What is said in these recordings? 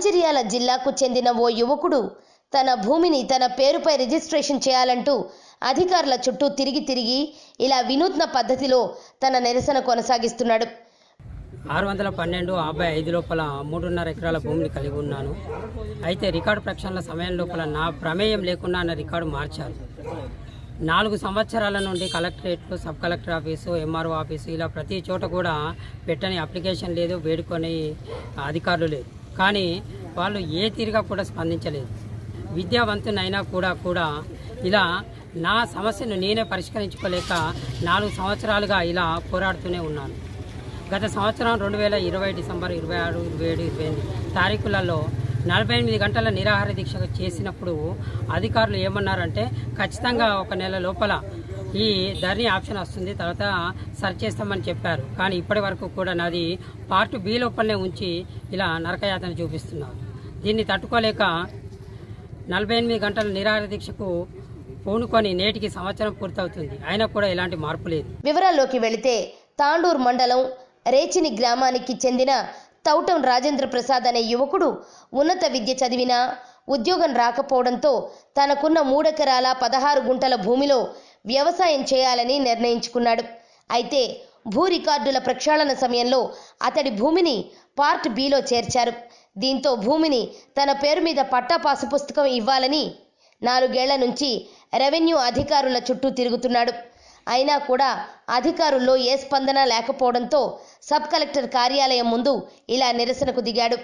మంచిర్యాల జిల్లాకు చెందిన ఓ యువకుడు తన భూమిని తన పేరుపై రిజిస్ట్రేషన్ చేయాలంటూ అధికారుల చుట్టూ తిరిగి తిరిగి ఇలా వినూత్న పద్ధతిలో తన నిరసన కొనసాగిస్తున్నాడు ఆరు వందల పన్నెండు యాభై ఐదు లోపల మూడున్నర ఎకరాల భూమిని కలిగి ఉన్నాను అయితే రికార్డు ప్రక్షాళన సమయం లోపల నా ప్రమేయం లేకుండా నా రికార్డు మార్చారు నాలుగు సంవత్సరాల నుండి కలెక్టరేట్లు sub collector office MRO office ఇలా ప్రతి చోట కూడా పెట్టని అప్లికేషన్ లేదు వేడుకొని అధికారులు లేదు కానీ వాళ్ళు ఏ తీరుగా కూడా స్పందించలేదు విద్యావంతునైనా కూడా కూడా ఇలా నా సమస్యను నేనే పరిష్కరించుకోలేక నాలుగు సంవత్సరాలుగా ఇలా పోరాడుతూనే ఉన్నాను గత సంవత్సరం రెండు వేల ఇరవై డిసెంబర్ ఇరవై ఆరు ఇరవై ఏడు ఇరవై ఎనిమిది తారీఖులలో నలభై ఎనిమిది గంటల నిరాహార దీక్ష చేసినప్పుడు అధికారులు ఏమన్నారంటే ఖచ్చితంగా ఒక నెల లోపల ఈ ధరణి ఆప్షన్ వస్తుంది తర్వాత సర్చ్ చేస్తామని చెప్పారు కానీ ఇప్పటి వరకు కూడా నాది పార్ట్ బి లోపలనే ఉంచి ఇలా నరకయాతన చూపిస్తున్నారు దీన్ని తట్టుకోలేక నలభై ఎనిమిది గంటల నిరాహార దీక్షకు పూనుకొని నేటికి సంవత్సరం పూర్తవుతుంది అయినా కూడా ఎలాంటి మార్పు లేదు వివరాల్లోకి వెళితే తాండూర్ మండలం రేచిని గ్రామానికి చెందిన తౌటం రాజేంద్ర ప్రసాద్ అనే యువకుడు ఉన్నత విద్య చదివినా ఉద్యోగం రాకపోవడంతో తనకున్న మూడెకరాల పదహారు గుంటల భూమిలో వ్యవసాయం చేయాలని నిర్ణయించుకున్నాడు అయితే భూ రికార్డుల ప్రక్షాళన సమయంలో అతడి భూమిని పార్ట్ బిలో చేర్చారు దీంతో భూమిని తన పేరు మీద పట్టా పాసు పుస్తకం ఇవ్వాలని నాలుగేళ్ల నుంచి రెవెన్యూ అధికారుల చుట్టూ తిరుగుతున్నాడు అయినా కూడా అధికారుల్లో ఏ స్పందన లేకపోవడంతో సబ్ కలెక్టర్ కార్యాలయం ముందు ఇలా నిరసనకు దిగాడు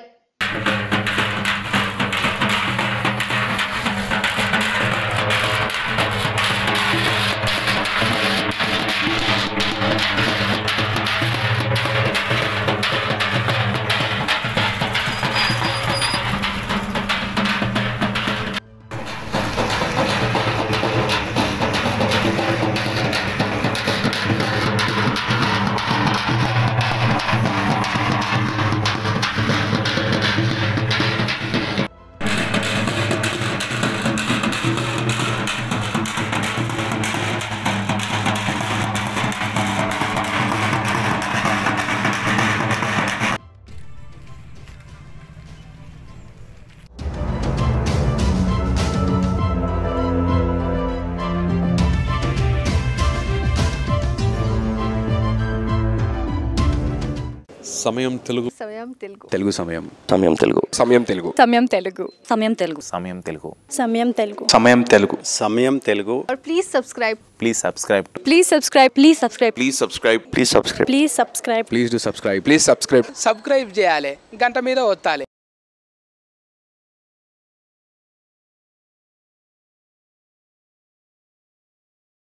సమయం తెలుగు సమయం తెలుగు తెలుగు సమయం సమయం తెలుగు సమయం తెలుగు సమయం తెలుగు సమయం తెలుగు సమయం తెలుగు సమయం తెలుగు సమయం తెలుగు సమయం తెలుగు और please subscribe please subscribe please subscribe please subscribe please subscribe please subscribe please subscribe please do subscribe please subscribe subscribe చేయాలి గంట మీద ఒత్తాలి